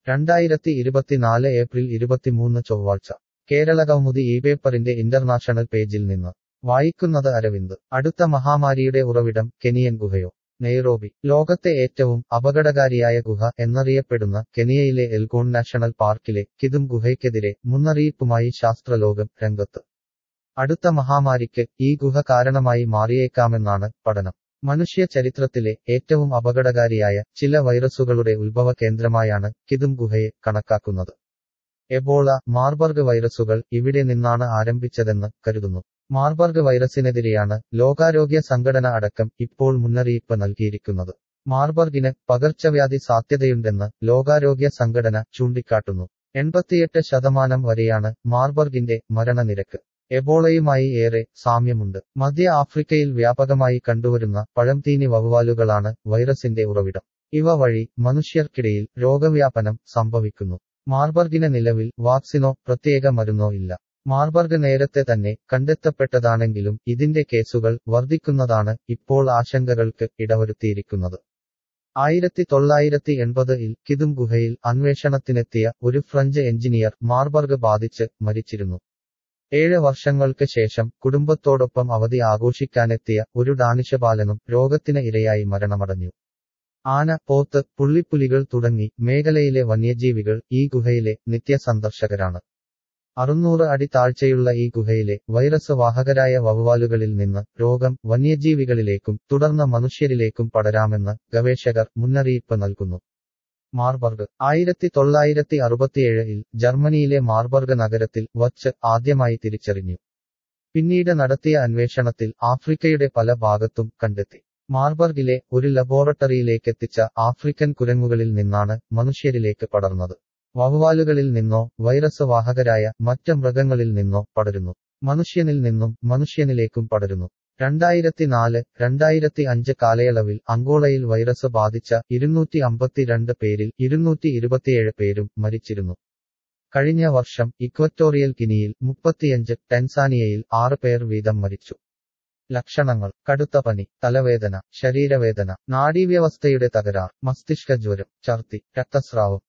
രണ്ടായിരത്തി ഇരുപത്തിനാല് ഏപ്രിൽ ഇരുപത്തിമൂന്ന് ചൊവ്വാഴ്ച കേരള കൗമുദി ഈ പേപ്പറിന്റെ ഇന്റർനാഷണൽ പേജിൽ നിന്ന് വായിക്കുന്നത് അരവിന്ദ് അടുത്ത മഹാമാരിയുടെ ഉറവിടം കെനിയൻ ഗുഹയോ നെയ്റോബി ലോകത്തെ ഏറ്റവും അപകടകാരിയായ ഗുഹ എന്നറിയപ്പെടുന്ന കെനിയയിലെ എൽഗോൺ നാഷണൽ പാർക്കിലെ കിതും ഗുഹയ്ക്കെതിരെ മുന്നറിയിപ്പുമായി ശാസ്ത്രലോകം രംഗത്ത് അടുത്ത മഹാമാരിക്ക് ഈ ഗുഹ കാരണമായി മാറിയേക്കാമെന്നാണ് പഠനം മനുഷ്യ ചരിത്രത്തിലെ ഏറ്റവും അപകടകാരിയായ ചില വൈറസുകളുടെ ഉത്ഭവ കേന്ദ്രമായാണ് കിതും ഗുഹയെ കണക്കാക്കുന്നത് എബോള മാർബർഗ് വൈറസുകൾ ഇവിടെ നിന്നാണ് ആരംഭിച്ചതെന്ന് കരുതുന്നു മാർബർഗ് വൈറസിനെതിരെയാണ് ലോകാരോഗ്യ സംഘടന അടക്കം ഇപ്പോൾ മുന്നറിയിപ്പ് നൽകിയിരിക്കുന്നത് മാർബർഗിന് പകർച്ചവ്യാധി സാധ്യതയുണ്ടെന്ന് ലോകാരോഗ്യ സംഘടന ചൂണ്ടിക്കാട്ടുന്നു എൺപത്തിയെട്ട് ശതമാനം വരെയാണ് മാർബർഗിന്റെ മരണനിരക്ക് എബോളയുമായി ഏറെ സാമ്യമുണ്ട് മധ്യ ആഫ്രിക്കയിൽ വ്യാപകമായി കണ്ടുവരുന്ന പഴംതീനി വവ്വാലുകളാണ് വൈറസിന്റെ ഉറവിടം ഇവ വഴി മനുഷ്യർക്കിടയിൽ രോഗവ്യാപനം സംഭവിക്കുന്നു മാർബർഗിന് നിലവിൽ വാക്സിനോ പ്രത്യേക മരുന്നോ ഇല്ല മാർബർഗ് നേരത്തെ തന്നെ കണ്ടെത്തപ്പെട്ടതാണെങ്കിലും ഇതിന്റെ കേസുകൾ വർദ്ധിക്കുന്നതാണ് ഇപ്പോൾ ആശങ്കകൾക്ക് ഇടവരുത്തിയിരിക്കുന്നത് ആയിരത്തി തൊള്ളായിരത്തി എൺപതിൽ കിതും ഗുഹയിൽ അന്വേഷണത്തിനെത്തിയ ഒരു ഫ്രഞ്ച് എഞ്ചിനീയർ മാർബർഗ് ബാധിച്ച് മരിച്ചിരുന്നു ഏഴ് വർഷങ്ങൾക്ക് ശേഷം കുടുംബത്തോടൊപ്പം അവധി ആഘോഷിക്കാനെത്തിയ ഒരു ഡാനിഷ് ബാലനും രോഗത്തിന് ഇരയായി മരണമടഞ്ഞു ആന പോത്ത് പുള്ളിപ്പുലികൾ തുടങ്ങി മേഖലയിലെ വന്യജീവികൾ ഈ ഗുഹയിലെ നിത്യസന്ദർശകരാണ് അറുന്നൂറ് അടി താഴ്ചയുള്ള ഈ ഗുഹയിലെ വൈറസ് വാഹകരായ വവ്വാലുകളിൽ നിന്ന് രോഗം വന്യജീവികളിലേക്കും തുടർന്ന് മനുഷ്യരിലേക്കും പടരാമെന്ന് ഗവേഷകർ മുന്നറിയിപ്പ് നൽകുന്നു മാർബർഗ് ആയിരത്തി തൊള്ളായിരത്തി അറുപത്തിയേഴിൽ ജർമ്മനിയിലെ മാർബർഗ് നഗരത്തിൽ വച്ച് ആദ്യമായി തിരിച്ചറിഞ്ഞു പിന്നീട് നടത്തിയ അന്വേഷണത്തിൽ ആഫ്രിക്കയുടെ പല ഭാഗത്തും കണ്ടെത്തി മാർബർഗിലെ ഒരു ലബോറട്ടറിയിലേക്കെത്തിച്ച ആഫ്രിക്കൻ കുരങ്ങുകളിൽ നിന്നാണ് മനുഷ്യരിലേക്ക് പടർന്നത് വവ്വാലുകളിൽ നിന്നോ വൈറസ് വാഹകരായ മറ്റ് മൃഗങ്ങളിൽ നിന്നോ പടരുന്നു മനുഷ്യനിൽ നിന്നും മനുഷ്യനിലേക്കും പടരുന്നു രണ്ടായിരത്തി നാല് രണ്ടായിരത്തി അഞ്ച് കാലയളവിൽ അങ്കോളയിൽ വൈറസ് ബാധിച്ച ഇരുന്നൂറ്റി അമ്പത്തിരണ്ട് പേരിൽ ഇരുന്നൂറ്റി ഇരുപത്തിയേഴ് പേരും മരിച്ചിരുന്നു കഴിഞ്ഞ വർഷം ഇക്വറ്റോറിയൽ ഗിനിയിൽ മുപ്പത്തിയഞ്ച് ടെൻസാനിയയിൽ ആറ് പേർ വീതം മരിച്ചു ലക്ഷണങ്ങൾ കടുത്ത പനി തലവേദന ശരീരവേദന നാഡീവ്യവസ്ഥയുടെ തകരാർ മസ്തിഷ്ക ജ്വരം ഛർദി രക്തസ്രാവം